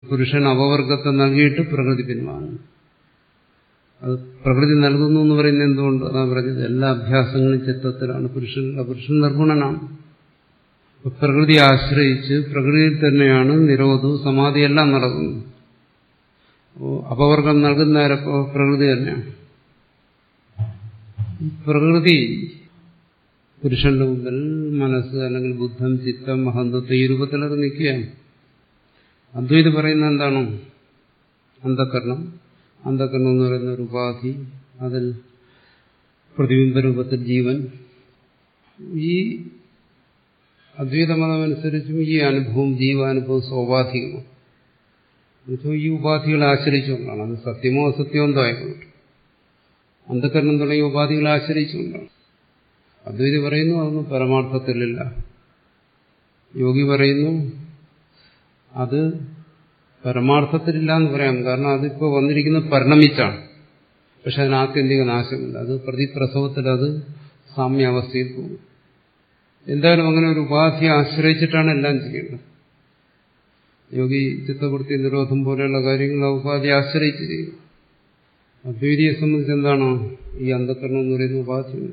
പുരുഷൻ അപവർഗത്തെ നൽകിയിട്ട് പ്രകൃതി പിൻവാങ്ങുന്നു അത് പ്രകൃതി നൽകുന്നു എന്ന് പറയുന്നത് എന്തുകൊണ്ട് അതാ പറഞ്ഞത് എല്ലാ അഭ്യാസങ്ങളും ചിത്തത്തിലാണ് പുരുഷൻ പുരുഷൻ നിർഗുണനാണ് അപ്പൊ പ്രകൃതിയെ ആശ്രയിച്ച് പ്രകൃതിയിൽ തന്നെയാണ് നിരോധവും സമാധിയെല്ലാം നടക്കുന്നത് അപ്പോൾ അപവർഗം നൽകുന്ന ആരപ്പോ പ്രകൃതി തന്നെയാണ് പ്രകൃതി പുരുഷന്റെ മുമ്പിൽ മനസ്സ് അല്ലെങ്കിൽ ബുദ്ധം ചിത്തം അഹന്തത്വം ഈ രൂപത്തിലത് നിൽക്കുകയാണ് അദ്വൈത് പറയുന്നത് എന്താണോ അന്ധകരണം അന്ധകരണം എന്ന് പറയുന്ന ഒരു ഉപാധി അതിൽ പ്രതിബിംബ രൂപത്തിൽ ജീവൻ ഈ അദ്വൈതമതമനുസരിച്ചും ഈ അനുഭവം ജീവാനുഭവം സ്വാഭാവികമാണ് എന്നുവെച്ചാൽ ഈ ഉപാധികളെ ആശ്രയിച്ചുകൊണ്ടാണ് അത് സത്യമോ അസത്യമോ എന്തോ ആയിക്കോട്ടെ അന്ധകരണം തുടങ്ങിയ ഉപാധികളെ ആശ്രയിച്ചുകൊണ്ടാണ് അദ്വൈതി പറയുന്നു അതൊന്നും പരമാർത്ഥത്തിലില്ല യോഗി പറയുന്നു അത് പരമാർത്ഥത്തിലില്ല എന്ന് പറയാം കാരണം അതിപ്പോൾ വന്നിരിക്കുന്നത് പരിണമിച്ചാണ് പക്ഷെ അതിന് ആത്യന്തിക നാശമില്ല അത് പ്രതിപ്രസവത്തിൽ അത് സാമ്യാവസ്ഥയിൽ പോകും എന്തായാലും അങ്ങനെ ഒരു ഉപാധിയെ ആശ്രയിച്ചിട്ടാണ് എല്ലാം ചെയ്യേണ്ടത് യോഗി ചിത്തവൃത്തി നിരോധം പോലെയുള്ള കാര്യങ്ങൾ ആ ഉപാധിയെ ആശ്രയിച്ച് ചെയ്യും അദ്വൈതിയെ സംബന്ധിച്ച് എന്താണ് ഈ അന്ധകരണം എന്ന് പറയുന്ന ഉപാധിയുണ്ട്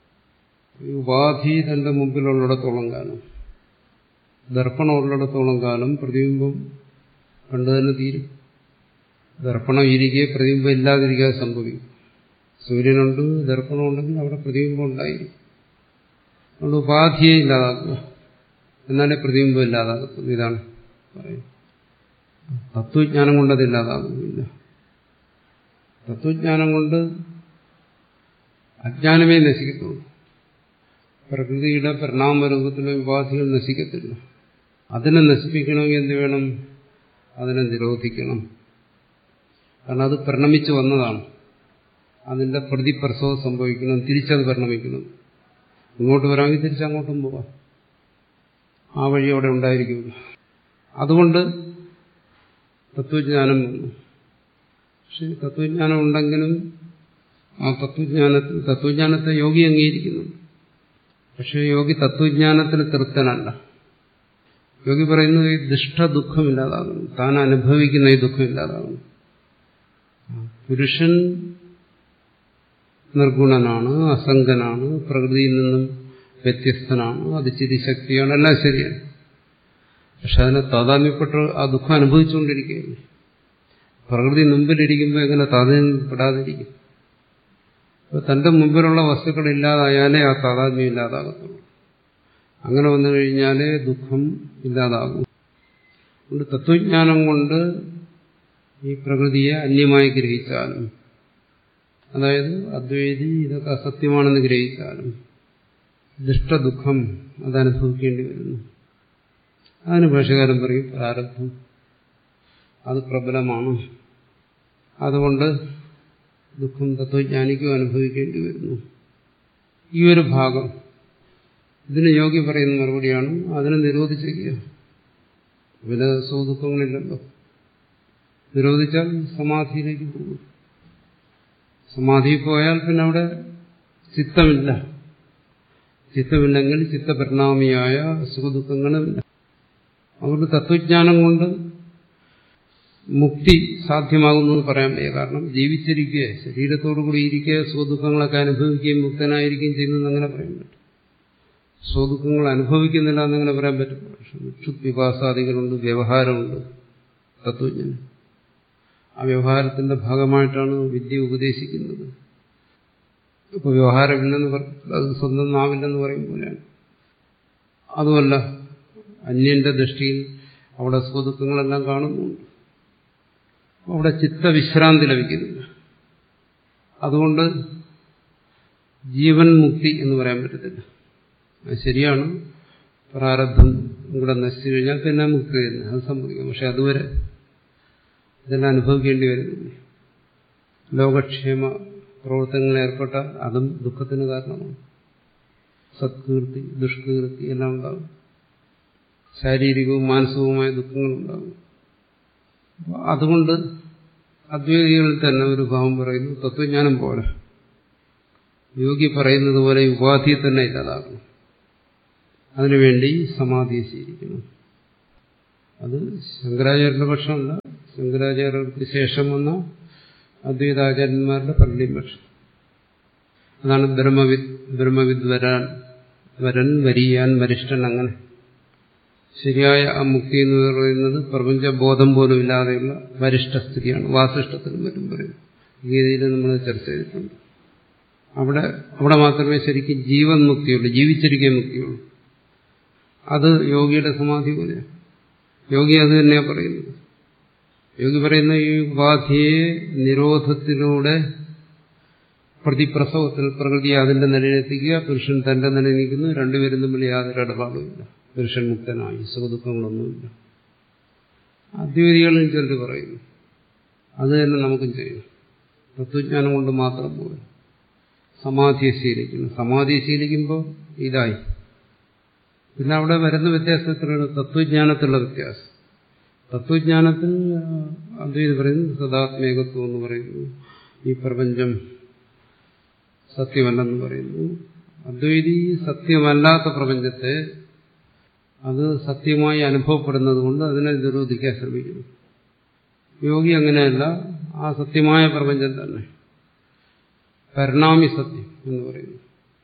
ഈ ഉപാധി തന്റെ മുമ്പിലുള്ളിടത്തോളം കാലം ദർപ്പണം ഉള്ളിടത്തോളം കാലം പ്രതിബിംബം കണ്ടു തന്നെ തീരും ദർപ്പണം ഇരിക്കെ പ്രതിബിംബം ഇല്ലാതിരിക്കാതെ സംഭവിക്കും സൂര്യനുണ്ട് ദർപ്പണം ഉണ്ടെങ്കിൽ അവിടെ പ്രതിബിംബം ഉണ്ടായിരിക്കും അതുകൊണ്ട് ഉപാധിയെ ഇല്ലാതാക്കുക എന്നാലേ പ്രതിബിംബം ഇല്ലാതാകത്തുള്ളൂ ഇതാണ് പറയുന്നത് തത്വജ്ഞാനം കൊണ്ട് അത് ഇല്ലാതാകുന്നില്ല തത്വജ്ഞാനം കൊണ്ട് അജ്ഞാനമേ നശിക്കത്തുള്ളൂ പ്രകൃതിയുടെ പരിണാമരൂപത്തിലെ ഉപാധികൾ നശിക്കത്തില്ല അതിനെ നശിപ്പിക്കണമെങ്കിൽ എന്ത് വേണം അതിനെ നിരോധിക്കണം കാരണം അത് പരിണമിച്ചു വന്നതാണ് അതിന്റെ പ്രതിപ്രസവം സംഭവിക്കണം തിരിച്ചത് പരിണമിക്കണം ഇങ്ങോട്ട് വരാമെങ്കിൽ തിരിച്ചങ്ങോട്ടും പോവാം ആ വഴി അവിടെ ഉണ്ടായിരിക്കും അതുകൊണ്ട് തത്വജ്ഞാനം വന്നു പക്ഷെ തത്വജ്ഞാനം ഉണ്ടെങ്കിലും ആ തത്വജ്ഞാനത്തിൽ തത്വജ്ഞാനത്തെ യോഗി അംഗീകരിക്കുന്നു പക്ഷെ യോഗി തത്വജ്ഞാനത്തിന് തൃപ്തനല്ല യോഗി പറയുന്നു ഈ ദുഷ്ട ദുഃഖം ഇല്ലാതാകുന്നു താൻ അനുഭവിക്കുന്ന ഈ ദുഃഖം ഇല്ലാതാകുന്നു പുരുഷൻ നിർഗുണനാണ് അസംഗനാണ് പ്രകൃതിയിൽ നിന്നും വ്യത്യസ്തനാണ് അത് ചിരിശക്തിയാണ് എല്ലാം ശരിയാണ് പക്ഷെ അതിനെ താതാമ്യപ്പെട്ട് ആ ദുഃഖം അനുഭവിച്ചുകൊണ്ടിരിക്കുകയാണ് പ്രകൃതി മുമ്പിലിരിക്കുമ്പോൾ എങ്ങനെ താതാമ്യപ്പെടാതിരിക്കും അപ്പോൾ തന്റെ മുമ്പിലുള്ള വസ്തുക്കൾ ഇല്ലാതായാലേ ആ താതാത്മ്യം ഇല്ലാതാകത്തുള്ളൂ അങ്ങനെ വന്നു കഴിഞ്ഞാലേ ദുഃഖം ഇല്ലാതാകും അതുകൊണ്ട് തത്വജ്ഞാനം കൊണ്ട് ഈ പ്രകൃതിയെ അന്യമായി ഗ്രഹിച്ചാലും അതായത് അദ്വൈതി ഇതൊക്കെ അസത്യമാണെന്ന് ഗ്രഹിച്ചാലും ദുഷ്ടദുഃഖം അതനുഭവിക്കേണ്ടി വരുന്നു അതിന് ഭാഷകാരൻ പറയും പ്രാരബ്ധം അത് പ്രബലമാണ് അതുകൊണ്ട് ദുഃഖം തത്വജ്ഞാനിക്കും അനുഭവിക്കേണ്ടി വരുന്നു ഈ ഒരു ഭാഗം ഇതിന് യോഗി പറയുന്ന മറുപടിയാണ് അതിനെ നിരോധിച്ചിരിക്കുക പിന്നെ സുഖദുഃഖങ്ങളില്ലല്ലോ നിരോധിച്ചാൽ സമാധിയിലേക്ക് പോകും സമാധിയിൽ പോയാൽ പിന്നെ അവിടെ ചിത്തമില്ല ചിത്തമില്ലെങ്കിൽ ചിത്തപരിണാമിയായ സുഖദുഃഖങ്ങളുമില്ല അതുകൊണ്ട് തത്വജ്ഞാനം കൊണ്ട് മുക്തി സാധ്യമാകുന്നു എന്ന് പറയാൻ വയ്യ കാരണം ജീവിച്ചിരിക്കുക ശരീരത്തോടുകൂടി ഇരിക്കുക സുഖദുഃഖങ്ങളൊക്കെ അനുഭവിക്കുകയും മുക്തനായിരിക്കുകയും ചെയ്യുന്നത് അങ്ങനെ പറയാൻ പറ്റും സുഖദുഃഖങ്ങൾ അനുഭവിക്കുന്നില്ല എന്നങ്ങനെ പറയാൻ പറ്റും പക്ഷെ വിഭാസാദികളുണ്ട് വ്യവഹാരമുണ്ട് തത്വജ്ഞാനം ആ വ്യവഹാരത്തിന്റെ ഭാഗമായിട്ടാണ് വിദ്യ ഉപദേശിക്കുന്നത് ഇപ്പൊ വ്യവഹാരമില്ലെന്ന് അത് സ്വന്തം നാവില്ലെന്ന് പറയും പോലെയാണ് അതുമല്ല അന്യന്റെ ദൃഷ്ടിയിൽ അവിടെ സുഖദുഃഖങ്ങളെല്ലാം കാണുന്നുണ്ട് അവിടെ ചിത്തവിശ്രാന്തി ലഭിക്കുന്നില്ല അതുകൊണ്ട് ജീവൻ മുക്തി എന്ന് പറയാൻ പറ്റത്തില്ല അത് ശരിയാണ് പ്രാരബ്ധം ഇവിടെ നശിച്ചു കഴിഞ്ഞാൽ പിന്നെ മുക്തി തന്നെ അത് സംഭവിക്കും പക്ഷെ അതുവരെ ഇതെല്ലാം അനുഭവിക്കേണ്ടി വരുന്നില്ല ലോകക്ഷേമ പ്രവർത്തനങ്ങളിൽ ഏർപ്പെട്ടാൽ അതും ദുഃഖത്തിന് കാരണമാണ് സത്കീർത്തി ദുഷ്കീർത്തി എല്ലാം ഉണ്ടാകും ശാരീരികവും മാനസികവുമായ ദുഃഖങ്ങളുണ്ടാകും അതുകൊണ്ട് അദ്വൈതികളിൽ തന്നെ ഒരു ഭാവം പറയുന്നു തത്വജ്ഞാനം പോലെ യോഗി പറയുന്നത് പോലെ ഉപാധിയെ തന്നെ ഇല്ലാതാക്കണം അതിനുവേണ്ടി സമാധിയെ സ്വീകരിക്കണം അത് ശങ്കരാചാര്യരുടെ പക്ഷമല്ല ശങ്കരാചാര്യർക്ക് ശേഷം വന്ന അദ്വൈതാചാര്യന്മാരുടെ പലരുടെയും പക്ഷം അതാണ് ബ്രഹ്മവിദ് ബ്രഹ്മവിദ് വരാൻ വരൻ വരിയാൻ വരിഷ്ഠൻ അങ്ങനെ ശരിയായ ആ മുക്തി എന്ന് പറയുന്നത് പ്രപഞ്ചബോധം പോലും ഇല്ലാതെയുള്ള വരിഷ്ഠസ്ഥിതിയാണ് വാസിഷ്ഠത്തിനും മറ്റും പറയും ഗീതയിൽ നമ്മൾ ചർച്ച ചെയ്തിട്ടുണ്ട് അവിടെ അവിടെ മാത്രമേ ശരിക്കും ജീവൻ മുക്തിയുള്ളൂ ജീവിച്ചിരിക്കേ മുക്തിയുള്ളൂ അത് യോഗിയുടെ സമാധി പോലെയാണ് യോഗി അത് തന്നെയാണ് പറയുന്നത് യോഗി പറയുന്ന ഈ ഉപാധിയെ നിരോധത്തിലൂടെ പ്രതിപ്രസവത്തിൽ പ്രകൃതി അതിന്റെ നിലയിലെത്തിക്കുക പുരുഷൻ തന്റെ നിലയിൽ നിൽക്കുന്നു രണ്ടുപേരും തമ്മിൽ യാതൊരു ഇടപാടുമില്ല പുരുഷൻ മുക്തനായി സുഖദുഃഖങ്ങളൊന്നുമില്ല അദ്വൈതികളും ചിലർ പറയുന്നു അത് തന്നെ നമുക്കും ചെയ്യണം തത്വജ്ഞാനം കൊണ്ട് മാത്രം പോലും സമാധിയെ ശീലിക്കുന്നു സമാധിയെ ശീലിക്കുമ്പോൾ ഇതായി പിന്നെ അവിടെ വരുന്ന വ്യത്യാസത്തിലാണ് തത്വജ്ഞാനത്തിലുള്ള വ്യത്യാസം തത്വജ്ഞാനത്തിൽ അദ്വൈതം പറയുന്നു സദാത്മേകത്വം എന്ന് പറയുന്നു ഈ പ്രപഞ്ചം സത്യമല്ലെന്ന് പറയുന്നു അദ്വൈതി സത്യമല്ലാത്ത പ്രപഞ്ചത്തെ അത് സത്യമായി അനുഭവപ്പെടുന്നത് കൊണ്ട് അതിനെ നിരോധിക്കാൻ ശ്രമിക്കുന്നു യോഗി അങ്ങനെയല്ല ആ സത്യമായ പ്രപഞ്ചം തന്നെ പരിണാമി സത്യം എന്ന് പറയുന്നു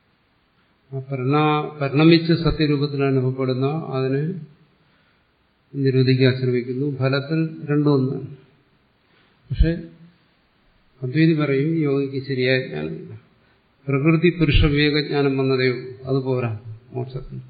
ആ പരിണാ പരിണമിച്ച് സത്യരൂപത്തിൽ അനുഭവപ്പെടുന്ന അതിനെ നിരോധിക്കാൻ ശ്രമിക്കുന്നു ഫലത്തിൽ രണ്ടും ഒന്നാണ് പക്ഷെ അദ്വൈതി പറയും യോഗിക്ക് ശരിയായ ജ്ഞാനമില്ല പ്രകൃതി പുരുഷ വിവേകജ്ഞാനം വന്നതേ ഉള്ളൂ അത് പോരാ മോക്ഷത്തിന്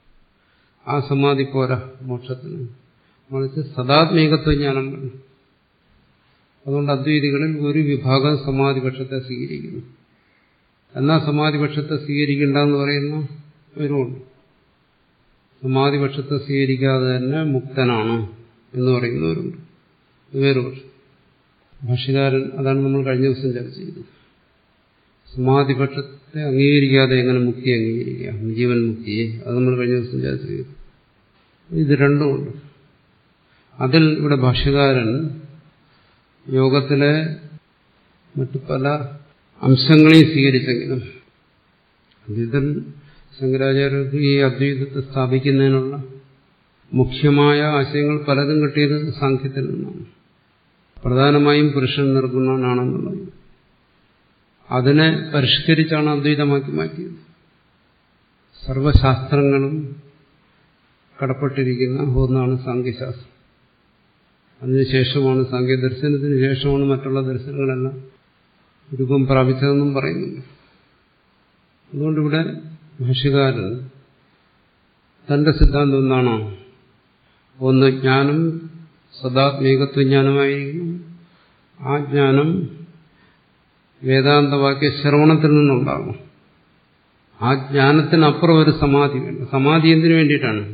ആ സമാധി പോരാ മോക്ഷത്തിന് മറിച്ച് സദാത്മീകത്വ ജ്ഞാനം വേണം അതുകൊണ്ട് അദ്വൈതികളിൽ ഒരു വിഭാഗം സമാധിപക്ഷത്തെ സ്വീകരിക്കുന്നു എന്നാൽ സമാധിപക്ഷത്തെ സ്വീകരിക്കണ്ടെന്ന് പറയുന്ന ഒരുമുണ്ട് സമാധിപക്ഷത്തെ സ്വീകരിക്കാതെ തന്നെ മുക്തനാണ് എന്ന് പറയുന്നവരുണ്ട് വേറെ പക്ഷം ഭാഷ്യകാരൻ അതാണ് നമ്മൾ കഴിഞ്ഞ ദിവസം ചർച്ച ചെയ്തത് സമാധിപക്ഷത്തെ അംഗീകരിക്കാതെ എങ്ങനെ മുക്തി അംഗീകരിക്കാം ജീവൻ മുക്തിയെ അത് നമ്മൾ കഴിഞ്ഞ ദിവസം ചർച്ച ചെയ്തു ഇത് രണ്ടുമുണ്ട് അതിൽ ഇവിടെ ഭാഷ്യകാരൻ യോഗത്തിലെ മറ്റു പല അംശങ്ങളെയും സ്വീകരിച്ചെങ്കിലും അദ്വൈതൻ ശങ്കരാചാര്യർക്ക് ഈ അദ്വൈതത്തെ സ്ഥാപിക്കുന്നതിനുള്ള മുഖ്യമായ ആശയങ്ങൾ പലതും കിട്ടിയത് സാഖ്യത്തിൽ നിന്നാണ് പ്രധാനമായും പുരുഷൻ നിർഗുണനാണെന്നുള്ളത് അതിനെ പരിഷ്കരിച്ചാണ് അദ്വൈതമാക്കി മാറ്റിയത് സർവശാസ്ത്രങ്ങളും കടപ്പെട്ടിരിക്കുന്ന ഒന്നാണ് സാങ്കേശാസ്ത്രം അതിനുശേഷമാണ് സാങ്കേതിക ദർശനത്തിന് ശേഷമാണ് മറ്റുള്ള ദർശനങ്ങളെല്ലാം രൂപം പ്രാപിച്ചതെന്നും പറയുന്നുണ്ട് അതുകൊണ്ടിവിടെ ഭാഷ്യകാരൻ തന്റെ സിദ്ധാന്തം എന്താണോ ഒന്ന് ജ്ഞാനം സദാത്മീകത്വ ജ്ഞാനമായിരിക്കും ആ ജ്ഞാനം വേദാന്തവാക്യ ശ്രവണത്തിൽ നിന്നുണ്ടാകും ആ ജ്ഞാനത്തിനപ്പുറം ഒരു സമാധി വേണ്ട സമാധി എന്തിനു വേണ്ടിയിട്ടാണ്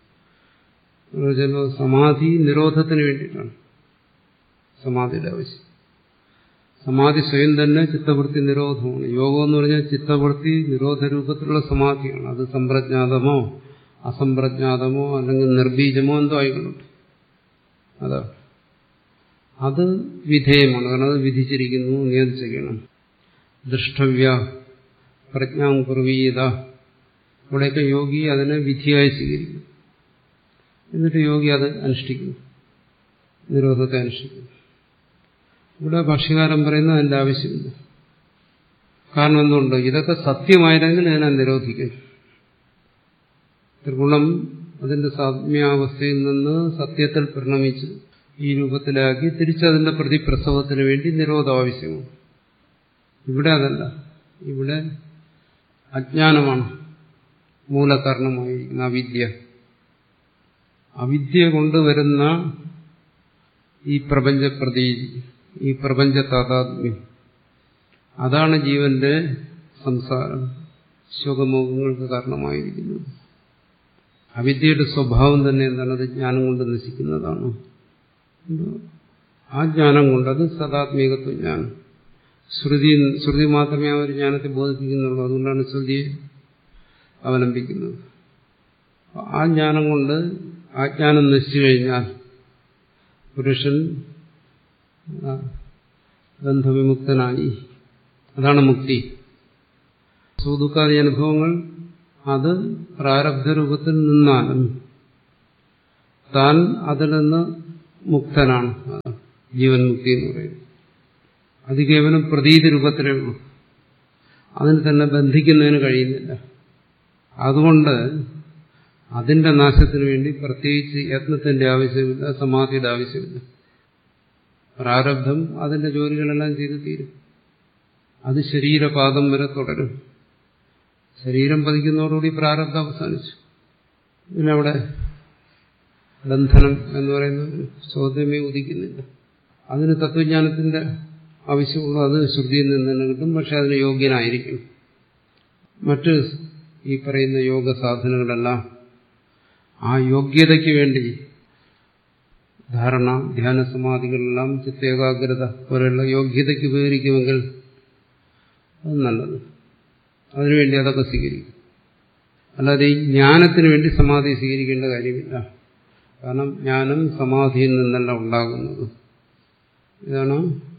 സമാധി നിരോധത്തിന് വേണ്ടിയിട്ടാണ് സമാധിയുടെ ആവശ്യം സമാധി സ്വയം തന്നെ ചിത്തവൃത്തി നിരോധമാണ് യോഗം എന്ന് പറഞ്ഞാൽ ചിത്തവൃത്തി നിരോധ രൂപത്തിലുള്ള സമാധിയാണ് അത് സമ്പ്രജ്ഞാതമോ അസംപ്രജ്ഞാതമോ അല്ലെങ്കിൽ നിർബീജമോ എന്തോ ആയിക്കൊള്ളട്ടെ അതാ അത് വിധേയമാണ് കാരണം അത് വിധിച്ചിരിക്കുന്നു നിയന്ത്രിച്ചിരിക്കണം ദൃഷ്ടവ്യ പ്രജ്ഞാം കുർവീയത ഇവിടെയൊക്കെ യോഗി അതിനെ വിധിയായി സ്വീകരിക്കും എന്നിട്ട് യോഗി അത് അനുഷ്ഠിക്കുന്നു നിരോധത്തെ അനുഷ്ഠിക്കുന്നു ഇവിടെ ഭക്ഷ്യകാരൻ പറയുന്നത് അതിന്റെ ആവശ്യമില്ല കാരണം എന്തുകൊണ്ട് ഇതൊക്കെ സത്യമായിരുന്നെങ്കിൽ ഇതിനെ നിരോധിക്കും ത്രിഗുണം അതിന്റെ സാമ്യാവസ്ഥയിൽ നിന്ന് സത്യത്തിൽ പരിണമിച്ച് ഈ രൂപത്തിലാക്കി തിരിച്ചതിന്റെ പ്രതിപ്രസവത്തിന് വേണ്ടി നിരോധം ആവശ്യമാണ് ഇവിടെ അതല്ല ഇവിടെ അജ്ഞാനമാണ് മൂലകാരണമായിരിക്കുന്ന അവിദ്യ അവിദ്യ കൊണ്ടുവരുന്ന ഈ പ്രപഞ്ച പ്രതീതി ഈ പ്രപഞ്ച താതാത്മ്യം അതാണ് ജീവന്റെ സംസാരം ശോകമോഹങ്ങൾക്ക് കാരണമായിരിക്കുന്നത് അവിദ്യയുടെ സ്വഭാവം തന്നെ എന്താണ് അത് ജ്ഞാനം കൊണ്ട് നശിക്കുന്നതാണ് ആ ജ്ഞാനം കൊണ്ട് അത് സദാത്മീകത്വ ജ്ഞാനം ശ്രുതി ശ്രുതി മാത്രമേ ആ ഒരു ജ്ഞാനത്തെ ബോധിപ്പിക്കുന്നുള്ളൂ അതുകൊണ്ടാണ് ശ്രുതിയെ അവലംബിക്കുന്നത് ആ ജ്ഞാനം കൊണ്ട് ആ ജ്ഞാനം നശിച്ചു കഴിഞ്ഞാൽ പുരുഷൻ ബന്ധവിമുക്തനായി അതാണ് മുക്തി സുദുഃഖാദി അനുഭവങ്ങൾ അത് പ്രാരബ്ധ രൂപത്തിൽ നിന്നാലും താൻ അതിൽ നിന്ന് മുക്തനാണ് ജീവൻ മുക്തി എന്ന് പറയുന്നത് അത് കേവലം പ്രതീതി രൂപത്തിലേ ഉള്ളൂ അതിന് തന്നെ ബന്ധിക്കുന്നതിന് കഴിയുന്നില്ല അതുകൊണ്ട് അതിന്റെ നാശത്തിന് വേണ്ടി പ്രത്യേകിച്ച് യത്നത്തിന്റെ ആവശ്യമില്ല സമാധിയുടെ ആവശ്യമില്ല പ്രാരബ്ധം അതിന്റെ ജോലികളെല്ലാം ചെയ്ത് തീരും അത് ശരീരപാദം വരെ തുടരും ശരീരം പതിക്കുന്നതോടുകൂടി പ്രാരബ്ധം അവസാനിച്ചു പിന്നെ അവിടെ ബന്ധനം എന്ന് പറയുന്ന ഒരു ചോദ്യമേ ഉദിക്കുന്നില്ല അതിന് തത്വജ്ഞാനത്തിന്റെ ആവശ്യമുള്ളൂ അത് ശ്രുതിയിൽ നിന്ന് തന്നെ കിട്ടും പക്ഷെ അതിന് യോഗ്യനായിരിക്കും മറ്റ് ഈ പറയുന്ന യോഗ സാധനങ്ങളെല്ലാം ആ യോഗ്യതയ്ക്ക് വേണ്ടി ധാരണ ധ്യാന സമാധികളെല്ലാം ചിത്തേകാഗ്രത പോലെയുള്ള യോഗ്യതയ്ക്ക് ഉപകരിക്കുമെങ്കിൽ അത് നല്ലത് അതിനുവേണ്ടി അതൊക്കെ സ്വീകരിക്കും അല്ലാതെ ഈ ജ്ഞാനത്തിന് വേണ്ടി സമാധി സ്വീകരിക്കേണ്ട കാര്യമില്ല കാരണം ജ്ഞാനം സമാധിയിൽ നിന്നല്ല ഉണ്ടാകുന്നത് ഇതാണ്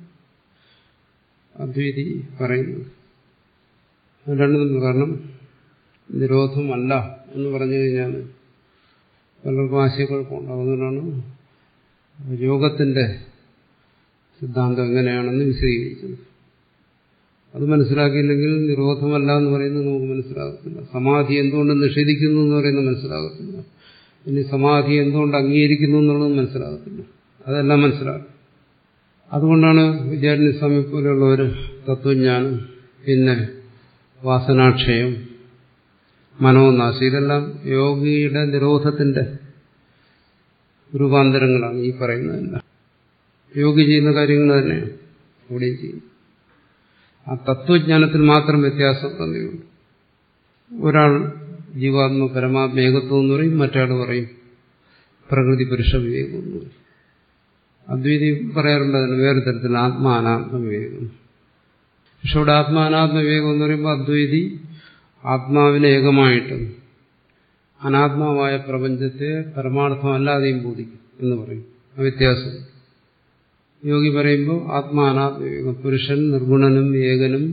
അദ്വൈതി പറയുന്നത് രണ്ടും കാരണം നിരോധമല്ല എന്ന് പറഞ്ഞു കഴിഞ്ഞാൽ പലർക്കും ആശയക്കുഴപ്പമുണ്ടാകും അതുകൊണ്ടാണ് യോഗത്തിന്റെ സിദ്ധാന്തം എങ്ങനെയാണെന്ന് വിശദീകരിച്ചത് അത് മനസ്സിലാക്കിയില്ലെങ്കിൽ നിരോധമല്ല എന്ന് പറയുന്നത് നമുക്ക് മനസ്സിലാകത്തില്ല സമാധി എന്തുകൊണ്ട് നിഷേധിക്കുന്നു എന്ന് പറയുന്നത് മനസ്സിലാകത്തില്ല ഇനി സമാധി എന്തുകൊണ്ട് അംഗീകരിക്കുന്നു എന്നുള്ളത് മനസ്സിലാകത്തില്ല അതെല്ലാം മനസ്സിലാകും അതുകൊണ്ടാണ് വിദ്യാർത്ഥി സ്വാമി പോലെയുള്ളവർ തത്വജ്ഞാനം പിന്നെ വാസനാക്ഷയം മനോനാശം ഇതെല്ലാം യോഗിയുടെ നിരോധത്തിന്റെ രൂപാന്തരങ്ങളാണ് ഈ പറയുന്നതെല്ലാം യോഗി ചെയ്യുന്ന കാര്യങ്ങൾ തന്നെയാണ് ഇവിടെയും ചെയ്യുന്നത് ആ തത്വജ്ഞാനത്തിൽ മാത്രം വ്യത്യാസം തന്നെയുണ്ട് ഒരാൾ ജീവാത്മ പരമാത്മ ഏകത്വം എന്ന് പറയും മറ്റാൾ പറയും പ്രകൃതി പുരുഷ വിവേകം എന്ന് പറയും അദ്വൈതി പറയാറുണ്ട് അതിന് വേറെ തരത്തിൽ ആത്മാനാത്മ വിവേകം പക്ഷെ ഇവിടെ ആത്മാനാത്മ വിവേകം എന്ന് പറയുമ്പോൾ അദ്വൈതി ആത്മാവിനെ ഏകമായിട്ടും അനാത്മാവായ പ്രപഞ്ചത്തെ പരമാർത്ഥമല്ലാതെയും ബോധിക്കും എന്ന് പറയും ആ വ്യത്യാസം യോഗി പറയുമ്പോൾ ആത്മാനാത്മ പുരുഷൻ നിർഗുണനും ഏകനും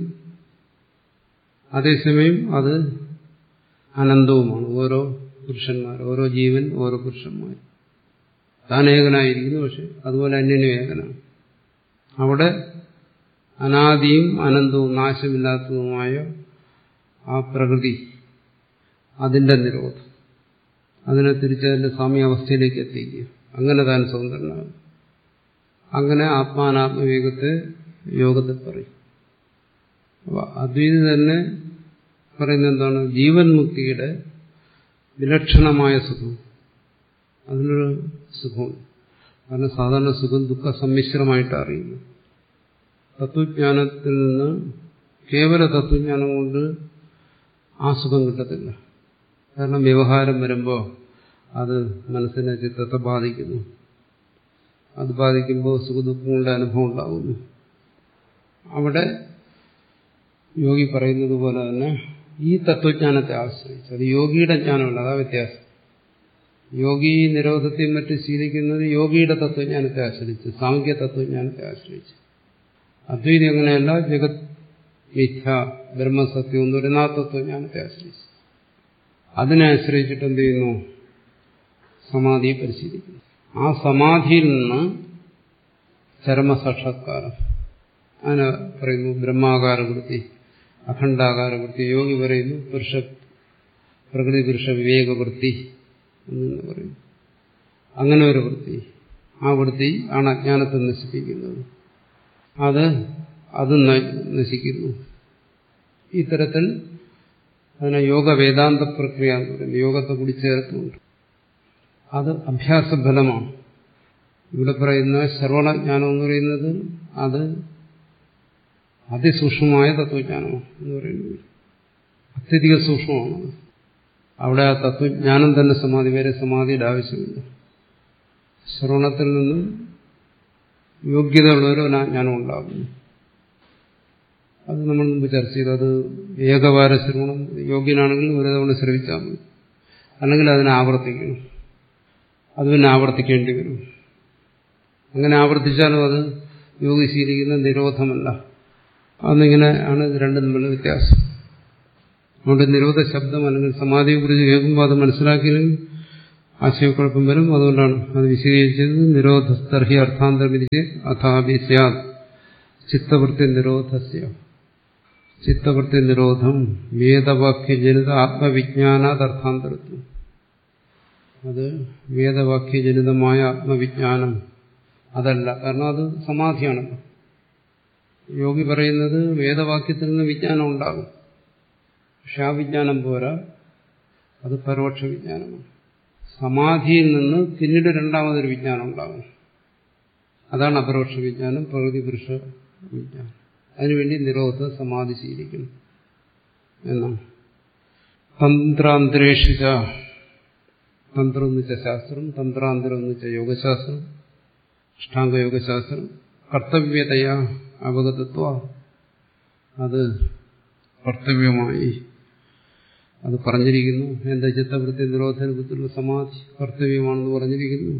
അതേസമയം അത് അനന്തവുമാണ് ഓരോ പുരുഷന്മാർ ഓരോ ജീവൻ ഓരോ പുരുഷന്മാർ താൻ ഏകനായിരിക്കുന്നു പക്ഷെ അതുപോലെ അന്യനും ഏകനാണ് അവിടെ അനാദിയും അനന്തവും നാശമില്ലാത്തതുമായ ആ പ്രകൃതി അതിന്റെ നിരോധം അതിനെ തിരിച്ചതിന്റെ സാമ്യാവസ്ഥയിലേക്ക് എത്തിക്കുക അങ്ങനെ താൻ സ്വതന്ത്രനാകും അങ്ങനെ ആത്മാനാത്മവിവേകത്തെ യോഗത്തിൽ പറയും അപ്പൊ അദ്വൈതി തന്നെ പറയുന്നത് എന്താണ് ജീവൻ മുക്തിയുടെ വിലക്ഷണമായ സുഖം അതിനൊരു സുഖമുണ്ട് കാരണം സാധാരണ സുഖം ദുഃഖ സമ്മിശ്രമായിട്ട് അറിയുന്നു തത്വജ്ഞാനത്തിൽ നിന്ന് കേവല തത്വജ്ഞാനം കൊണ്ട് ആ സുഖം കിട്ടത്തില്ല കാരണം വ്യവഹാരം വരുമ്പോൾ അത് മനസ്സിനെ ചിത്രത്തെ ബാധിക്കുന്നു അത് ബാധിക്കുമ്പോൾ സുഖദുഃഖങ്ങളുടെ അനുഭവം ഉണ്ടാകുന്നു അവിടെ യോഗി പറയുന്നത് പോലെ തന്നെ ഈ തത്വജ്ഞാനത്തെ ആശ്രയിച്ച് അത് യോഗിയുടെ ജ്ഞാനമല്ല അതാ വ്യത്യാസം യോഗി നിരോധത്തെയും മറ്റും ശീലിക്കുന്നത് യോഗിയുടെ തത്വജ്ഞാനത്തെ ആശ്രയിച്ച് സാമൂഹ്യ തത്വജ്ഞാനത്തെ ആശ്രയിച്ച് അദ്വൈതി അങ്ങനെയല്ല ജഗത് മിഥ്യ ബ്രഹ്മസത്യം എന്ന് പറയുന്ന ആ തത്വജ്ഞാനത്തെ ആശ്രയിച്ച് അതിനെ ആശ്രയിച്ചിട്ട് എന്ത് ചെയ്യുന്നു സമാധിയെ പരിശീലിക്കുന്നു ആ സമാധിയിൽ നിന്ന് ചരമസാക്ഷാത്കാരം അതിനെ പറയുന്നു ബ്രഹ്മാകാരവൃത്തി അഖണ്ഡാകാരവൃത്തി യോഗി പറയുന്നു പുരുഷ പ്രകൃതി പുരുഷ വിവേകവൃത്തി എന്ന് പറയുന്നു അങ്ങനെ ഒരു വൃത്തി ആ വൃത്തി ആണ് അജ്ഞാനത്തെ നശിപ്പിക്കുന്നത് അത് അത് നശിക്കുന്നു ഇത്തരത്തിൽ അതിനെ യോഗ വേദാന്ത പ്രക്രിയ എന്ന് പറയുന്നത് യോഗത്തെ കൂടി ചേർത്തുണ്ട് അത് അഭ്യാസഫലമാണ് ഇവിടെ പറയുന്ന ശ്രവണജ്ഞാനം എന്ന് പറയുന്നത് അത് അതിസൂക്ഷ്മമായ തത്വജ്ഞാനമാണ് എന്ന് പറയുന്നത് അത്യധിക സൂക്ഷ്മമാണ് അവിടെ ആ തത്വജ്ഞാനം തന്നെ സമാധി വേറെ സമാധിയുടെ ആവശ്യമില്ല ശ്രവണത്തിൽ നിന്നും യോഗ്യതയുള്ളവരോ ജ്ഞാനം ഉണ്ടാകുന്നു അത് നമ്മൾ മുമ്പ് ചർച്ച ചെയ്തു അത് ഏകവാര ശ്രവണം യോഗ്യനാണെങ്കിൽ ഒരു തവണ ശ്രവിച്ചാൽ മതി അല്ലെങ്കിൽ അതിനെ ആവർത്തിക്കണം അത് പിന്നെ ആവർത്തിക്കേണ്ടി വരും അങ്ങനെ ആവർത്തിച്ചാലും അത് യോഗി ശീലിക്കുന്ന നിരോധമല്ല അന്നിങ്ങനെ ആണ് ഇത് രണ്ടും തമ്മിലുള്ള വ്യത്യാസം അതുകൊണ്ട് നിരോധ ശബ്ദം അല്ലെങ്കിൽ സമാധിയെ കുറിച്ച് കേൾക്കുമ്പോൾ അത് മനസ്സിലാക്കിയില്ലെങ്കിൽ ആശയക്കുഴപ്പം വരും അതുകൊണ്ടാണ് അത് വിശദീകരിച്ചത് നിരോധസ്തർഹി അർത്ഥാന്തരമിരിച്ച് അഥാപി സ്യാത് ചിത്തവൃത്തി നിരോധസ്യ ചിത്തവൃത്തി നിരോധം വേദവാക്യജനിത ആത്മവിജ്ഞാനാത് അർത്ഥാന്തരത്വം അത് വേദവാക്യജനിതമായ ആത്മവിജ്ഞാനം അതല്ല കാരണം അത് സമാധിയാണല്ലോ യോഗി പറയുന്നത് വേദവാക്യത്തിൽ നിന്ന് വിജ്ഞാനം ഉണ്ടാകും പക്ഷെ ആ വിജ്ഞാനം പോരാ അത് പരോക്ഷ വിജ്ഞാനമാണ് സമാധിയിൽ നിന്ന് പിന്നീട് രണ്ടാമതൊരു വിജ്ഞാനം ഉണ്ടാകും അതാണ് അപരോക്ഷ വിജ്ഞാനം പ്രകൃതി പുരുഷ വിജ്ഞാനം അതിനുവേണ്ടി നിരോധ സമാധി ശീലിക്കണം എന്നാണ് തന്ത്രാന്തരേഷിച്ച തന്ത്രം എന്ന് വെച്ച ശാസ്ത്രം തന്ത്രാന്തരം എന്ന് വെച്ച യോഗശാസ്ത്രം അഷ്ടാംഗയോഗശാസ്ത്രം കർത്തവ്യതയാ അവഗതത്വ അത് കർത്തവ്യമായി അത് പറഞ്ഞിരിക്കുന്നു എന്താ ചിത്തവൃത്തി നിരോധനത്തിലുള്ള സമാധി കർത്തവ്യമാണെന്ന് പറഞ്ഞിരിക്കുന്നു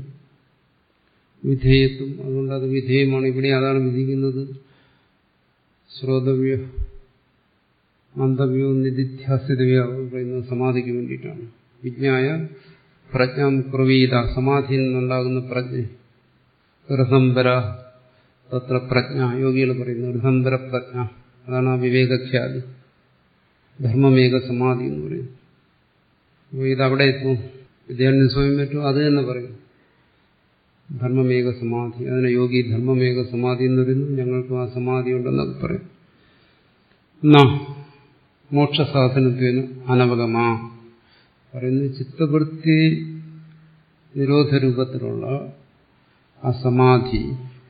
വിധേയത്വം അതുകൊണ്ട് അത് വിധേയമാണ് ഇവിടെ അതാണ് വിധിക്കുന്നത് ശ്രോതവ്യ മന്ദവ്യോ നിധിധ്യാസിതവ്യോ പറയുന്നത് സമാധിക്ക് വേണ്ടിയിട്ടാണ് വിജ്ഞായ പ്രജ്ഞാം പ്രവീത സമാധിയിൽ നിന്നുണ്ടാകുന്ന പ്രജ്ഞ ഋസംബര തത്ര പ്രജ്ഞ യോഗികൾ പറയുന്നു ഋസംബര പ്രജ്ഞ അതാണ് ആ വിവേകഖ്യാതി ധർമ്മമേക സമാധി എന്ന് പറയുന്നു അപ്പോൾ ഇതവിടെ എത്തും വിദ്യാർത്ഥി സ്വയം പറ്റും അത് തന്നെ പറയും ധർമ്മമേക സമാധി അതിനെ യോഗി ധർമ്മമേക സമാധി എന്ന് പറയുന്നു ഞങ്ങൾക്ക് ആ സമാധി ഉണ്ടെന്നൊക്കെ പറയും എന്നാ മോക്ഷസാധനത്വന് അനവഗമാ പറയുന്നു ചിത്തവൃത്തി നിരോധ രൂപത്തിലുള്ള ആ സമാധി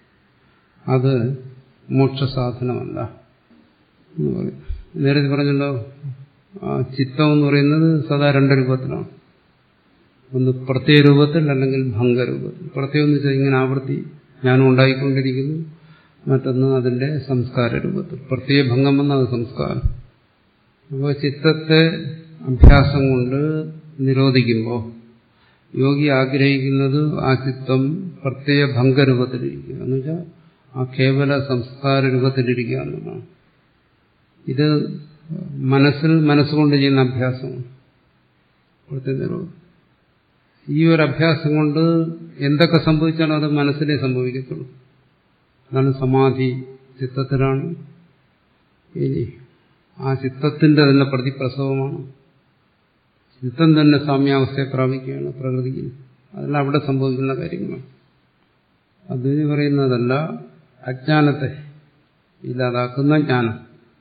അത് മോക്ഷസാധനമല്ല എന്ന് പറയും നേരത്തെ പറഞ്ഞല്ലോ ആ ചിത്തം എന്ന് പറയുന്നത് സദാ രണ്ട് രൂപത്തിലാണ് ഒന്ന് പ്രത്യേക രൂപത്തിൽ അല്ലെങ്കിൽ ഭംഗരൂപത്തിൽ പ്രത്യേകം എന്ന് വെച്ചാൽ ഇങ്ങനെ ആവൃത്തി ഞാനും ഉണ്ടായിക്കൊണ്ടിരിക്കുന്നു മറ്റൊന്ന് അതിന്റെ സംസ്കാര രൂപത്തിൽ പ്രത്യേക ഭംഗം വന്ന അത് സംസ്കാരം അപ്പോൾ ചിത്തത്തെ അഭ്യാസം കൊണ്ട് നിരോധിക്കുമ്പോൾ യോഗി ആഗ്രഹിക്കുന്നത് ആ ചിത്തം പ്രത്യേക ഭംഗരൂപത്തിലിരിക്കുക എന്ന് വെച്ചാൽ ആ കേവല സംസ്കാര രൂപത്തിലിരിക്കുക എന്നുള്ളതാണ് ഇത് മനസ്സിൽ മനസ്സുകൊണ്ട് ചെയ്യുന്ന അഭ്യാസമാണ് ഇവിടുത്തെ നിരോധം ഈ ഒരു അഭ്യാസം കൊണ്ട് എന്തൊക്കെ സംഭവിച്ചാലും അത് മനസ്സിലേ സംഭവിക്കത്തുള്ളൂ അതാണ് സമാധി ചിത്തത്തിലാണ് ഇനി ആ ചിത്തത്തിന്റെ തന്നെ പ്രതിപ്രസവമാണ് ചിത്തം തന്നെ സാമ്യാവസ്ഥയെ പ്രാപിക്കുകയാണ് പ്രകൃതിയിൽ അതെല്ലാം അവിടെ സംഭവിക്കുന്ന കാര്യങ്ങളാണ് അതിന് പറയുന്നതല്ല അജ്ഞാനത്തെ ഇല്ലാതാക്കുന്ന ജ്ഞാനം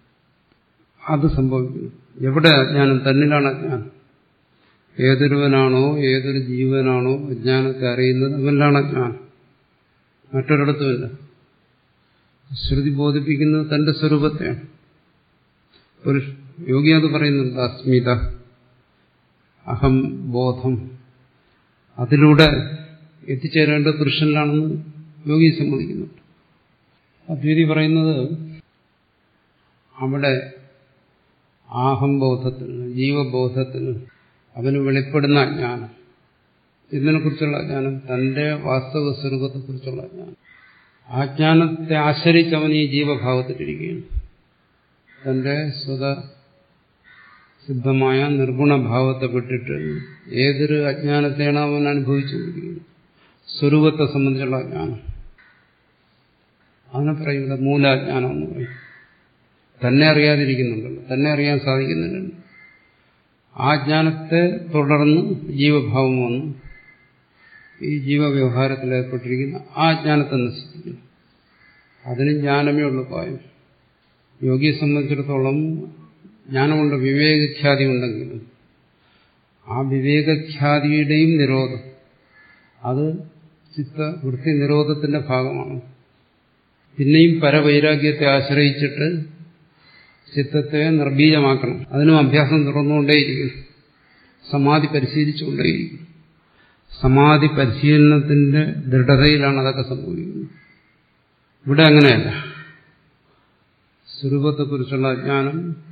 അത് സംഭവിക്കുന്നു എവിടെ അജ്ഞാനം തന്നിലാണ് അജ്ഞാനം ഏതൊരുവനാണോ ഏതൊരു ജീവനാണോ അജ്ഞാനത്തെ അറിയുന്നത് അവനിലാണ് അജ്ഞാനം മറ്റൊരിടത്തുമില്ല ശ്രുതി ബോധിപ്പിക്കുന്നത് തന്റെ സ്വരൂപത്തെയാണ് ഒരു യോഗി അത് പറയുന്നുണ്ട് അസ്മിത അഹം ബോധം അതിലൂടെ എത്തിച്ചേരേണ്ട പുരുഷനിലാണെന്ന് യോഗി സമ്മതിക്കുന്നുണ്ട് അദ്വൈതി പറയുന്നത് അവിടെ ആഹംബോധത്തിൽ ജീവബോധത്തിൽ അവന് വെളിപ്പെടുന്ന അജ്ഞാനം ഇതിനെക്കുറിച്ചുള്ള അജ്ഞാനം തന്റെ വാസ്തവ സ്വരൂപത്തെക്കുറിച്ചുള്ള അജ്ഞാനം ആ ജ്ഞാനത്തെ ആശ്രയിച്ച് അവൻ ഈ ജീവഭാവത്തിലിരിക്കുകയാണ് തന്റെ സ്വത സിദ്ധമായ നിർഗുണഭാവത്തെ വിട്ടിട്ട് ഏതൊരു അജ്ഞാനത്തെയാണ് അവൻ അനുഭവിച്ചുകൊണ്ടിരിക്കുന്നത് സ്വരൂപത്തെ സംബന്ധിച്ചുള്ള അജ്ഞാനം അതിനെ പറയും ഇവിടെ മൂലാജ്ഞാനം എന്ന് പറയും തന്നെ അറിയാതിരിക്കുന്നുണ്ടല്ലോ തന്നെ അറിയാൻ സാധിക്കുന്നുണ്ടല്ലോ ആ ജ്ഞാനത്തെ തുടർന്ന് ജീവഭാവം വന്നു ഈ ജീവവ്യവഹാരത്തിൽ ഏർപ്പെട്ടിരിക്കുന്ന ആ ജ്ഞാനത്തെ നശിപ്പിക്കുന്നു അതിന് ജ്ഞാനമേ ഉള്ളൂ പായം യോഗിയെ സംബന്ധിച്ചിടത്തോളം ജ്ഞാനമുണ്ട് വിവേകഖ്യാതി ഉണ്ടെങ്കിലും ആ വിവേകഖ്യാതിയുടെയും നിരോധം അത് ചിത്ത വൃത്തി നിരോധത്തിന്റെ ഭാഗമാണ് പിന്നെയും പരവൈരാഗ്യത്തെ ആശ്രയിച്ചിട്ട് ചിത്തത്തെ നിർബീജമാക്കണം അതിനും അഭ്യാസം തുറന്നുകൊണ്ടേയിരിക്കും സമാധി പരിശീലിച്ചുകൊണ്ടേയിരിക്കും സമാധി പരിശീലനത്തിന്റെ ദൃഢതയിലാണ് അതൊക്കെ സംഭവിക്കുന്നത് ഇവിടെ അങ്ങനെയല്ല സ്വരൂപത്തെക്കുറിച്ചുള്ള അജ്ഞാനം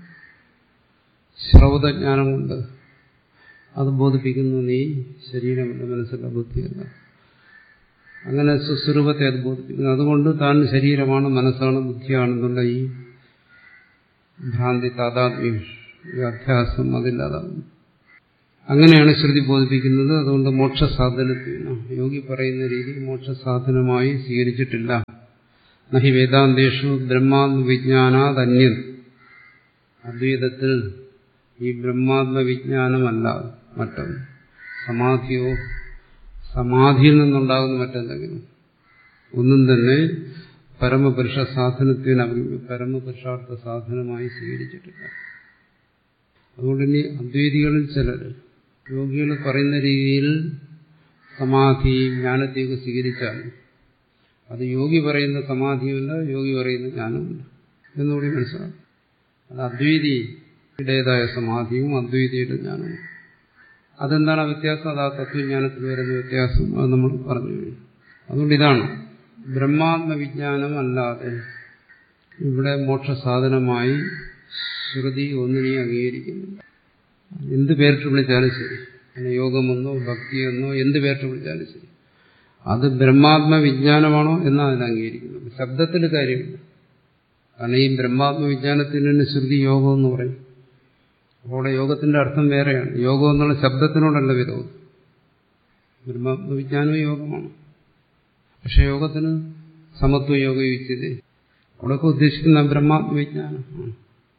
ശ്രൗതജ്ഞാനം കൊണ്ട് അത് ബോധിപ്പിക്കുന്നു നീ ശരീരമല്ല മനസ്സില്ല ബുദ്ധിയല്ല അങ്ങനെ സുസ്വരൂപത്തെ അത് ബോധിപ്പിക്കുന്നു അതുകൊണ്ട് താൻ ശരീരമാണ് മനസ്സാണ് ബുദ്ധിയാണെന്നുള്ള ഈ ഭ്രാന്തി താതാത്മ്യം ഈ അധ്യാസം അതില്ലാതാകുന്നു അങ്ങനെയാണ് ശ്രുതി ബോധിപ്പിക്കുന്നത് അതുകൊണ്ട് മോക്ഷസാധനത്തിന് യോഗി പറയുന്ന രീതി മോക്ഷസാധനമായി സ്വീകരിച്ചിട്ടില്ല നഹി വേദാന്തേഷു ബ്രഹ്മാത്മവിജ്ഞാനാദന്യൻ അദ്വൈതത്തിൽ ഈ ബ്രഹ്മാത്മവിജ്ഞാനമല്ല മറ്റൊന്ന് സമാധിയോ സമാധിയിൽ നിന്നുണ്ടാകുന്ന മറ്റെന്തെങ്കിലും ഒന്നും തന്നെ പരമപുരുഷ സാധനത്തിന് പരമപുരുഷാർത്ഥ സാധനമായി സ്വീകരിച്ചിട്ടില്ല അതുകൊണ്ട് ഇനി അദ്വൈതികളിൽ ചിലർ യോഗികൾ പറയുന്ന രീതിയിൽ സമാധി ജ്ഞാനത്തെയൊക്കെ സ്വീകരിച്ചാൽ അത് യോഗി പറയുന്ന സമാധിയുമില്ല യോഗി പറയുന്ന ജ്ഞാനവുമില്ല എന്നുകൂടി മനസ്സിലാക്കും അത് അദ്വൈതിയുടേതായ സമാധിയും അദ്വൈതിയുടെ ജ്ഞാനവും അതെന്താണ് ആ വ്യത്യാസം അത് ആ തത്വജ്ഞാനത്തിൽ വരുന്ന വ്യത്യാസം അത് നമ്മൾ പറഞ്ഞു കഴിഞ്ഞു അതുകൊണ്ട് ഇതാണ് ബ്രഹ്മാത്മവിജ്ഞാനം അല്ലാതെ ഇവിടെ മോക്ഷസാധനമായി ശ്രുതി ഒന്നിനെയും അംഗീകരിക്കുന്നില്ല എന്ത് പേരിട്ട് വിളിച്ചാലും ശരി പിന്നെ യോഗമെന്നോ ഭക്തിയെന്നോ എന്ത് പേരിട്ട് വിളിച്ചാലും ശരി അത് ബ്രഹ്മാത്മവിജ്ഞാനമാണോ എന്നാണ് അതിനെ അംഗീകരിക്കുന്നത് ശബ്ദത്തിൽ കാര്യമില്ല കാരണം ഈ ബ്രഹ്മാത്മവിജ്ഞാനത്തിന് തന്നെ ശ്രുതി യോഗം എന്ന് പറയും അപ്പോൾ യോഗത്തിന്റെ അർത്ഥം വേറെയാണ് യോഗം എന്നുള്ള ശബ്ദത്തിനോടല്ല വിരോധം ബ്രഹ്മാത്മവിജ്ഞാനവും യോഗമാണ് പക്ഷെ യോഗത്തിന് സമത്വ യോഗ യുച്ചത് അവിടെയൊക്കെ ഉദ്ദേശിക്കുന്ന ബ്രഹ്മാത്മവിജ്ഞാനം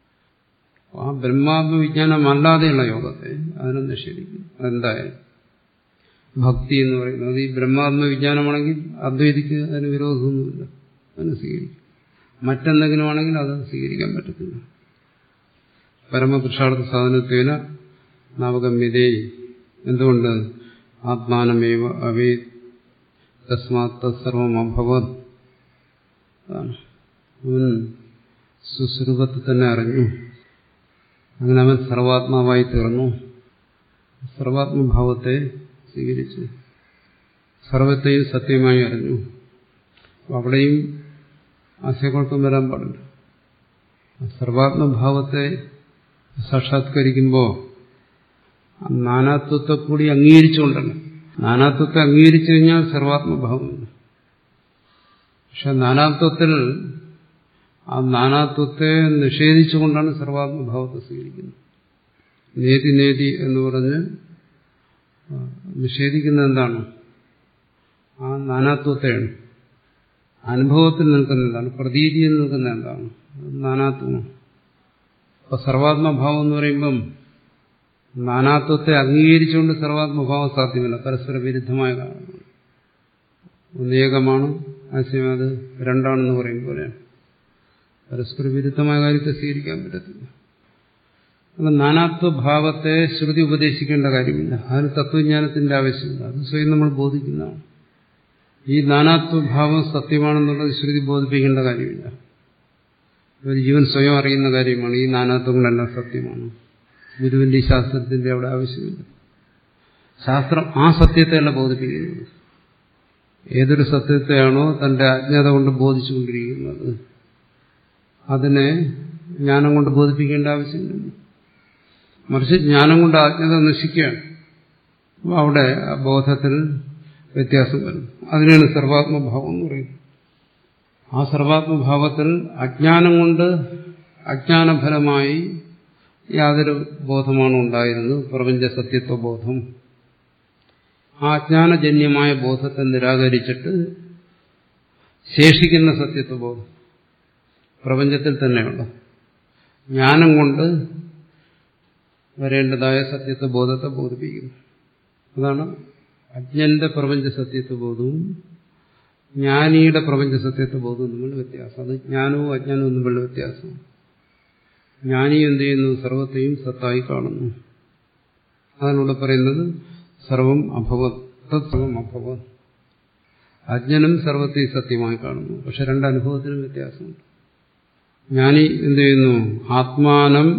ആ ബ്രഹ്മാത്മവിജ്ഞാനമല്ലാതെയുള്ള യോഗത്തെ അതിനെ നിഷേധിക്കും അതെന്തായാലും ഭക്തി എന്ന് പറയുന്നത് ഈ ബ്രഹ്മാത്മവിജ്ഞാനമാണെങ്കിൽ അദ്വൈതിക്ക് അതിന് വിരോധമൊന്നുമില്ല അതിന് സ്വീകരിക്കും മറ്റെന്തെങ്കിലും ആണെങ്കിൽ അത് സ്വീകരിക്കാൻ പറ്റത്തില്ല പരമപുരുഷാർത്ഥ സാധനത്വേന നവഗമ്യതേ എന്തുകൊണ്ട് ആത്മാനമേവ അവേ തസ്മാത് തത്സർവം അഭവത് അതാണ് അവൻ സുസ്വരൂപത്തെ തന്നെ അറിഞ്ഞു അങ്ങനെ അവൻ സർവാത്മാവായി തീർന്നു സർവാത്മഭാവത്തെ സ്വീകരിച്ചു സർവത്തെയും സത്യമായി അറിഞ്ഞു അവിടെയും ആശയക്കുഴപ്പം വരാൻ പാടില്ല സർവാത്മഭാവത്തെ സാക്ഷാത്കരിക്കുമ്പോൾ നാനാത്വത്തെ കൂടി അംഗീകരിച്ചുകൊണ്ടല്ല നാനാത്വത്തെ അംഗീകരിച്ചു കഴിഞ്ഞാൽ സർവാത്മഭാവമില്ല പക്ഷെ നാനാത്വത്തിൽ ആ നാനാത്വത്തെ നിഷേധിച്ചുകൊണ്ടാണ് സർവാത്മഭാവത്തെ സ്വീകരിക്കുന്നത് നേതി നേതി എന്ന് പറഞ്ഞ് നിഷേധിക്കുന്നത് എന്താണ് ആ നാനാത്വത്തെയാണ് അനുഭവത്തിൽ നിൽക്കുന്ന എന്താണ് പ്രതീതിയിൽ നിൽക്കുന്ന എന്താണ് നാനാത്വമാണ് അപ്പൊ സർവാത്മഭാവം എന്ന് പറയുമ്പം നാനാത്വത്തെ അംഗീകരിച്ചുകൊണ്ട് സർവാത്മഭാവം സാധ്യമല്ല പരസ്പര വിരുദ്ധമായ കാര്യമാണ് ഒന്നേകമാണ് ആശയം അത് രണ്ടാണെന്ന് പറയും പോലെയാണ് പരസ്പര വിരുദ്ധമായ കാര്യത്തെ സ്വീകരിക്കാൻ പറ്റത്തില്ല അല്ല നാനാത്വഭാവത്തെ ശ്രുതി ഉപദേശിക്കേണ്ട കാര്യമില്ല അതിന് തത്വജ്ഞാനത്തിന്റെ ആവശ്യമില്ല അത് സ്വയം നമ്മൾ ബോധിക്കുന്നതാണ് ഈ നാനാത്വഭാവം സത്യമാണെന്നുള്ളത് ശ്രുതി ബോധിപ്പിക്കേണ്ട കാര്യമില്ല ഒരു ജീവൻ സ്വയം അറിയുന്ന കാര്യമാണ് ഈ നാനാത്വങ്ങളെല്ലാം സത്യമാണ് ഗുരുവിന്റെ ഈ ശാസ്ത്രത്തിന്റെ അവിടെ ആവശ്യമില്ല ശാസ്ത്രം ആ സത്യത്തെയല്ല ബോധിപ്പിക്കുന്നത് ഏതൊരു സത്യത്തെയാണോ തന്റെ അജ്ഞത കൊണ്ട് ബോധിച്ചുകൊണ്ടിരിക്കുന്നത് അതിനെ ജ്ഞാനം കൊണ്ട് ബോധിപ്പിക്കേണ്ട ആവശ്യമില്ല മറിച്ച് ജ്ഞാനം കൊണ്ട് അജ്ഞത നശിക്കുകയാണ് അപ്പോൾ അവിടെ ആ ബോധത്തിൽ വ്യത്യാസം വരുന്നു അതിനാണ് സർവാത്മഭാവം എന്ന് പറയുന്നത് ആ സർവാത്മഭാവത്തിൽ അജ്ഞാനം കൊണ്ട് അജ്ഞാനഫലമായി യാതൊരു ബോധമാണ് ഉണ്ടായിരുന്നത് പ്രപഞ്ച സത്യത്വ ബോധം ആ അജ്ഞാനജന്യമായ ബോധത്തെ നിരാകരിച്ചിട്ട് ശേഷിക്കുന്ന സത്യത്വ ബോധം പ്രപഞ്ചത്തിൽ തന്നെയുള്ള ജ്ഞാനം കൊണ്ട് വരേണ്ടതായ സത്യത്വ ബോധത്തെ ബോധിപ്പിക്കുന്നു അതാണ് അജ്ഞന്റെ പ്രപഞ്ച സത്യത്വ ബോധവും ജ്ഞാനിയുടെ പ്രപഞ്ച സത്യത്വ ബോധവും തമ്മിൽ വ്യത്യാസം അത് ജ്ഞാനവും അജ്ഞാനവും തമ്മിലുള്ള വ്യത്യാസം ജ്ഞാനി എന്ത് ചെയ്യുന്നു സർവത്തെയും സത്തായി കാണുന്നു അതിലൂടെ പറയുന്നത് സർവം അഭവത് തത്സർവം അഭവത് അജ്ഞനും സർവത്തെയും സത്യമായി കാണുന്നു പക്ഷെ രണ്ട് അനുഭവത്തിനും വ്യത്യാസമുണ്ട് ജ്ഞാനി എന്ത് ചെയ്യുന്നു ആത്മാനം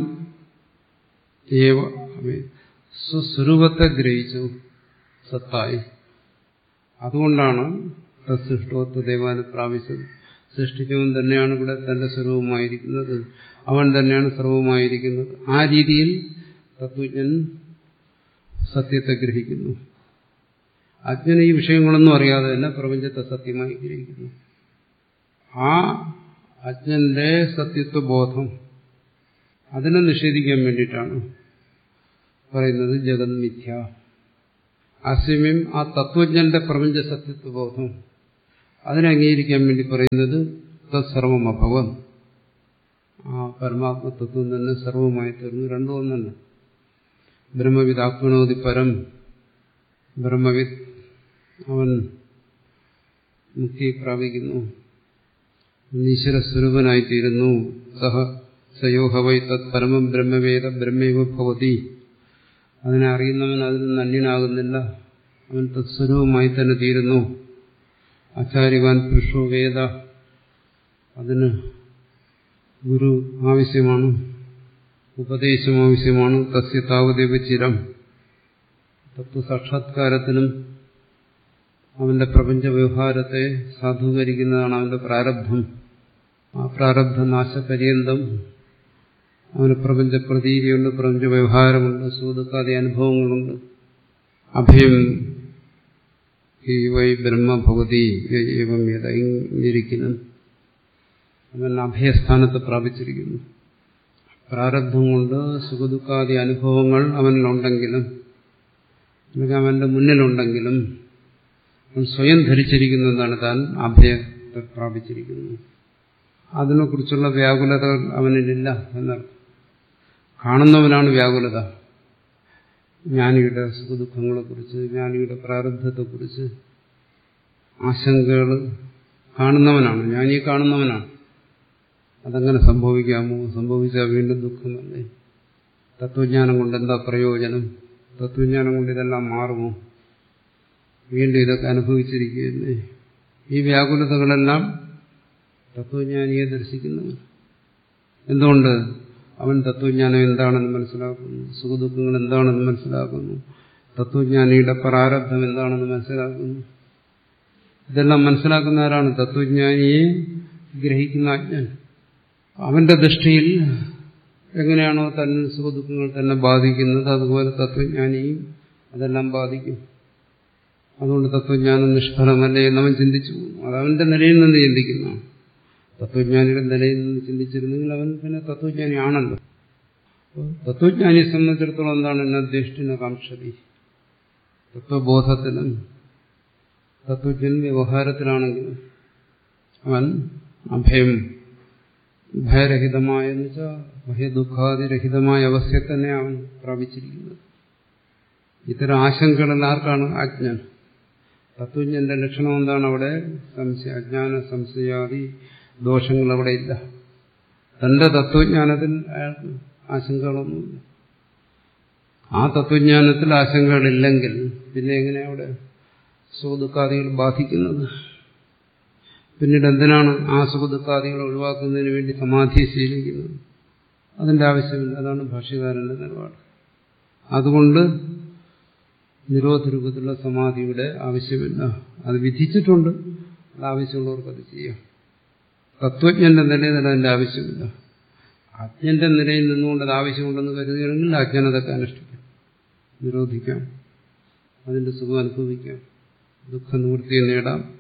ഏവ സ്വസ്വരൂപത്തെ ഗ്രഹിച്ചു സത്തായി അതുകൊണ്ടാണ് സൃഷ്ടോത്വ ദേവാന് പ്രാപിച്ചത് സൃഷ്ടിച്ചവൻ തന്നെയാണ് ഇവിടെ തന്റെ സ്വരൂപമായിരിക്കുന്നത് അവൻ തന്നെയാണ് സർവമായിരിക്കുന്നത് ആ രീതിയിൽ തത്വജ്ഞൻ സത്യത്തെ ഗ്രഹിക്കുന്നു അജ്ഞന് ഈ വിഷയങ്ങളൊന്നും അറിയാതെ തന്നെ പ്രപഞ്ചത്തെ സത്യമായി ഗ്രഹിക്കുന്നു ആ അജ്ഞന്റെ സത്യത്വ ബോധം അതിനെ നിഷേധിക്കാൻ വേണ്ടിയിട്ടാണ് പറയുന്നത് ജഗത് മിഥ്യ അസ്യമയം ആ തത്വജ്ഞന്റെ പ്രപഞ്ച സത്യത്വ ബോധം അതിനെ അംഗീകരിക്കാൻ വേണ്ടി പറയുന്നത് തത്സർവം അഭവം ആ പരമാത്മതത്വം തന്നെ സർവമായി തീർന്നു രണ്ടും ഒന്നല്ല ബ്രഹ്മവിദ് ആത്മനോതി പരം ബ്രഹ്മവിദ് അവൻ മുക്തി പ്രാപിക്കുന്നു ഈശ്വര സ്വരൂപനായിത്തീരുന്നു സഹ സയോഹവൈ തത് പരമം ബ്രഹ്മവേദ ബ്രഹ്മൈവ ഭവതി അതിനെ അറിയുന്നവൻ അതിൽ നിന്ന് അന്യനാകുന്നില്ല അവൻ തത്സ്വരൂപമായി തന്നെ തീരുന്നു ആചാര്യവാൻ പുരുഷോ വേദ അതിന് ഗുരു ആവശ്യമാണ് ഉപദേശം ആവശ്യമാണ് തസ്യ താവദേവ ചിരം തത്വസാക്ഷാത്കാരത്തിനും അവന്റെ പ്രപഞ്ച വ്യവഹാരത്തെ സാധൂകരിക്കുന്നതാണ് അവന്റെ പ്രാരബ്ധം ആ പ്രാരബ്ധ നാശപര്യന്തം അവന് പ്രപഞ്ച പ്രതീതിയുണ്ട് പ്രപഞ്ച വ്യവഹാരമുണ്ട് സൂതുക്കാതെ അനുഭവങ്ങളുണ്ട് അഭയം ഈ വൈ ബ്രഹ്മഭഗവതി ഏവം യഥയിരിക്കുന്നു അവൻ അഭയസ്ഥാനത്ത് പ്രാപിച്ചിരിക്കുന്നു പ്രാരബ്ധം കൊണ്ട് സുഖദുഃഖാദി അനുഭവങ്ങൾ അവനിലുണ്ടെങ്കിലും അല്ലെങ്കിൽ അവന്റെ മുന്നിലുണ്ടെങ്കിലും അവൻ സ്വയം ധരിച്ചിരിക്കുന്നതാണ് താൻ അഭയത്തെ പ്രാപിച്ചിരിക്കുന്നു അതിനെക്കുറിച്ചുള്ള വ്യാകുലതകൾ അവനിലില്ല എന്നർത്ഥം കാണുന്നവനാണ് വ്യാകുലത ജ്ഞാനിയുടെ സുഖദുഃഖങ്ങളെക്കുറിച്ച് ജ്ഞാനിയുടെ പ്രാരബ്ധത്തെക്കുറിച്ച് ആശങ്കകൾ കാണുന്നവനാണ് ജ്ഞാനി കാണുന്നവനാണ് അതങ്ങനെ സംഭവിക്കാമോ സംഭവിച്ചാൽ വീണ്ടും ദുഃഖമല്ലേ തത്വജ്ഞാനം കൊണ്ട് എന്താ പ്രയോജനം തത്വജ്ഞാനം കൊണ്ട് ഇതെല്ലാം മാറുമോ വീണ്ടും ഇതൊക്കെ അനുഭവിച്ചിരിക്കുകയല്ലേ ഈ വ്യാകുലതകളെല്ലാം തത്വജ്ഞാനിയെ ദർശിക്കുന്നു എന്തുകൊണ്ട് അവൻ തത്വജ്ഞാനം എന്താണെന്ന് മനസ്സിലാക്കുന്നു സുഖദുഃഖങ്ങൾ എന്താണെന്ന് മനസ്സിലാക്കുന്നു തത്വജ്ഞാനിയുടെ പ്രാരബ്ധം എന്താണെന്ന് മനസ്സിലാക്കുന്നു ഇതെല്ലാം മനസ്സിലാക്കുന്ന ആരാണ് തത്വജ്ഞാനിയെ ഗ്രഹിക്കുന്ന അജ്ഞൻ അവന്റെ ദൃഷ്ടിയിൽ എങ്ങനെയാണോ തന്നെ സുഖദുഃഖങ്ങൾ തന്നെ ബാധിക്കുന്നത് അതുപോലെ തത്വജ്ഞാനിയും അതെല്ലാം ബാധിക്കും അതുകൊണ്ട് തത്വജ്ഞാനം നിഷ്ഫലമല്ലേ എന്നവൻ ചിന്തിച്ചു പോകുന്നു അത് അവന്റെ നിലയിൽ നിന്ന് ചിന്തിക്കുന്നതാണ് തത്വജ്ഞാനിയുടെ നിലയിൽ നിന്ന് ചിന്തിച്ചിരുന്നെങ്കിൽ അവൻ പിന്നെ തത്വജ്ഞാനി ആണല്ലോ തത്വജ്ഞാനിയെ സംബന്ധിച്ചിടത്തോളം എന്താണ് എന്നെ ദൃഷ്ടിന കാംക്ഷതി തത്വബോധത്തിലും തത്വജ്ഞൻ വ്യവഹാരത്തിലാണെങ്കിലും അവൻ അഭയം ഭയരഹിതമായ എന്ന് വെച്ചാൽ ഭയദുഃഖാതിരഹിതമായ അവസ്ഥയെ തന്നെ അവൻ പ്രാപിച്ചിരിക്കുന്നത് ഇത്തരം ആശങ്കകളിൽ ആർക്കാണ് അജ്ഞൻ തത്വജ്ഞന്റെ ലക്ഷണം എന്താണ് അവിടെ സംശയ അജ്ഞാന സംശയാദി ദോഷങ്ങൾ അവിടെ ഇല്ല തന്റെ തത്വജ്ഞാനത്തിൽ അയാൾക്ക് ആശങ്കകളൊന്നുമില്ല ആ തത്വജ്ഞാനത്തിൽ ആശങ്കകളില്ലെങ്കിൽ പിന്നെ എങ്ങനെ അവിടെ സുഖദുഃഖാദികൾ ബാധിക്കുന്നത് പിന്നീട് എന്തിനാണ് ആ സുഖദുഃഖാദികൾ ഒഴിവാക്കുന്നതിന് വേണ്ടി സമാധി ശീലിക്കുന്നത് അതിന്റെ ആവശ്യമില്ല അതാണ് ഭാഷ്യകാരന്റെ നിലപാട് അതുകൊണ്ട് നിരോധരൂപത്തിലുള്ള സമാധിയുടെ ആവശ്യമില്ല അത് വിധിച്ചിട്ടുണ്ട് അത് ആവശ്യമുള്ളവർക്ക് അത് ചെയ്യാം തത്വജ്ഞന്റെ നിലയിൽ അതിന്റെ ആവശ്യമില്ല അജ്ഞന്റെ നിലയിൽ നിന്നുകൊണ്ട് അത് ആവശ്യമുണ്ടെന്ന് കരുതുകയാണെങ്കിൽ അജ്ഞനതൊക്കെ അനുഷ്ഠിക്കാം നിരോധിക്കാം അതിന്റെ സുഖം അനുഭവിക്കാം ദുഃഖ നിവൃത്തിയെ നേടാം